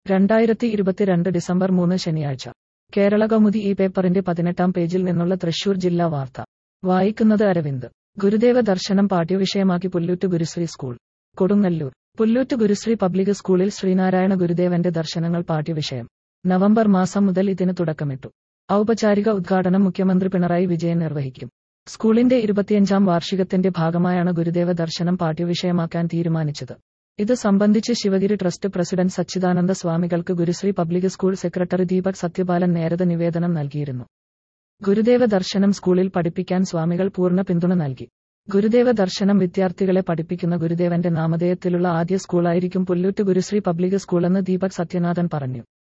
രണ്ടായിരത്തി ഇരുപത്തിരണ്ട് ഡിസംബർ മൂന്ന് ശനിയാഴ്ച കേരള കൗമുദി ഈ പേപ്പറിന്റെ പതിനെട്ടാം പേജിൽ നിന്നുള്ള തൃശൂർ ജില്ലാ വാർത്ത വായിക്കുന്നത് അരവിന്ദ് ഗുരുദേവ ദർശനം പാഠ്യവിഷയമാക്കി പുല്ലൂറ്റ് ഗുരുശ്രീ സ്കൂൾ കൊടുങ്ങല്ലൂർ പുല്ലൂറ്റ് ഗുരുശ്രീ പബ്ലിക് സ്കൂളിൽ ശ്രീനാരായണ ഗുരുദേവന്റെ ദർശനങ്ങൾ പാഠ്യവിഷയം നവംബർ മാസം മുതൽ ഇതിന് തുടക്കമിട്ടു ഔപചാരിക ഉദ്ഘാടനം മുഖ്യമന്ത്രി പിണറായി വിജയൻ നിർവഹിക്കും സ്കൂളിന്റെ ഇരുപത്തിയഞ്ചാം വാർഷികത്തിന്റെ ഭാഗമായാണ് ഗുരുദേവ ദർശനം പാഠ്യവിഷയമാക്കാൻ തീരുമാനിച്ചത് ഇത് സംബന്ധിച്ച് ശിവഗിരി ട്രസ്റ്റ് പ്രസിഡന്റ് സച്ചിദാനന്ദ സ്വാമികൾക്ക് Gurusree public school secretary Deepak Sathyapalan നേരത്തെ നിവേദനം നൽകിയിരുന്നു ഗുരുദേവ ദർശനം സ്കൂളിൽ പഠിപ്പിക്കാൻ സ്വാമികൾ പൂർണ്ണ പിന്തുണ നൽകി ഗുരുദേവ ദർശനം വിദ്യാർത്ഥികളെ പഠിപ്പിക്കുന്ന ഗുരുദേവന്റെ നാമധേയത്തിലുള്ള ആദ്യ സ്കൂളായിരിക്കും പുല്ലൂറ്റ് ഗുരുശ്രീ പബ്ലിക് സ്കൂളെന്ന് ദീപക് സത്യനാഥൻ പറഞ്ഞു